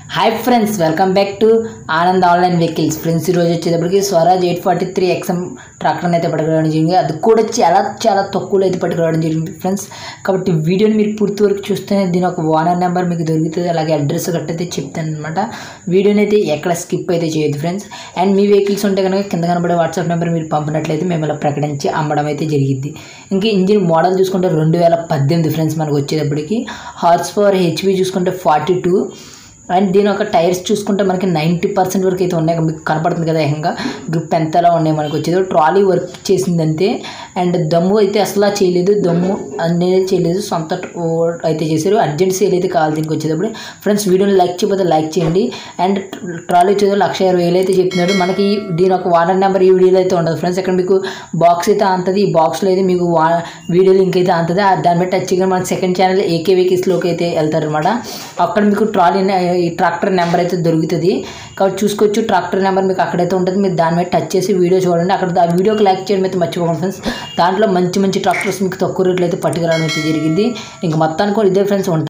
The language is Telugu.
hi friends welcome back to Anand online vehicles friends ఈరోజు వచ్చేటప్పటికి Swaraj eight forty three XM ట్రాక్టర్ని అయితే పట్టుకురావడం జరిగింది అది కూడా చాలా చాలా తక్కువలో అయితే పట్టుకురావడం జరిగింది ఫ్రెండ్స్ కాబట్టి వీడియోని మీరు పూర్తి వరకు చూస్తేనే దీని ఒక ఓనర్ నెంబర్ మీకు దొరుకుతుంది అలాగే అడ్రస్ గట్టయితే చెప్తాను అనమాట వీడియోని అయితే ఎక్కడ స్కిప్ అయితే చేయొద్దు ఫ్రెండ్స్ అండ్ మీ వెహికల్స్ ఉంటే కనుక కింద కనబడే వాట్సాప్ నెంబర్ మీరు పంపినట్లయితే మేము ఇలా ప్రకటించి అమ్మడం అయితే జరిగింది ఇంకా ఇంజిన్ మోడల్ చూసుకుంటే రెండు వేల పద్దెనిమిది ఫ్రెండ్స్ మనకు వచ్చేటప్పటికి హార్స్ పవర్ హెచ్పి చూసుకుంటే ఫార్టీ టూ అండ్ దీని ఒక టైర్స్ చూసుకుంటే మనకి నైంటీ పర్సెంట్ వరకు అయితే ఉన్నాయి మీకు కనపడుతుంది కదా ఏకంగా గ్రిప్ ఎంతలా ఉన్నాయి మనకి వచ్చేది ట్రాలీ వర్క్ చేసింది అంతే అండ్ దమ్ము అయితే అసలు చేయలేదు దమ్ము అనేది చేయలేదు సొంత ఓ- అయితే చేశారు అర్జెంట్ సేల్ అయితే కావాలి దీనికి వచ్చేటప్పుడు ఫ్రెండ్స్ వీడియోని లైక్ చేయకపోతే లైక్ చేయండి అండ్ ట్రాలీ వచ్చేది లక్ష ఇరవై వేలు అయితే చెప్తున్నాడు మనకి ఈ- దీని ఒక వాటర్ నెంబర్ ఈ వీడియోలో అయితే ఉండదు ఫ్రెండ్స్ ఇక్కడ మీకు బాక్స్ అయితే అంతది ఈ బాక్స్లో అయితే మీకు వా వీడియో లింక్ అయితే అంతది ఆ దాని మీద టచ్ చేయగానే మన సెకండ్ ఛానల్ ఏకే వెహికల్స్లోకి అయితే వెళ్తారనమాట అక్కడ మీకు ట్రాలీ నె- ఈ ట్రాక్టర్ నెంబర్ అయితే దొరుకుతుంది కాబట్టి చూసుకోవచ్చు ట్రాక్టర్ నెంబర్ మీకు అక్కడైతే ఉంటుంది మీరు దాని మీద టచ్ చేసి వీడియో చూడండి అక్కడ ఆ వీడియోకి లైక్ చేయడం అయితే మర్చిపోకండి ఫ్రెండ్స్ దాంట్లో మంచి మంచి ట్రాక్టర్స్ మీకు తక్కువ రేట్లు అయితే పట్టుకురావడం అయితే జరిగింది ఇంక మొత్తానికి కూడా ఇదే ఫ్రెండ్స్ ఉంటాయి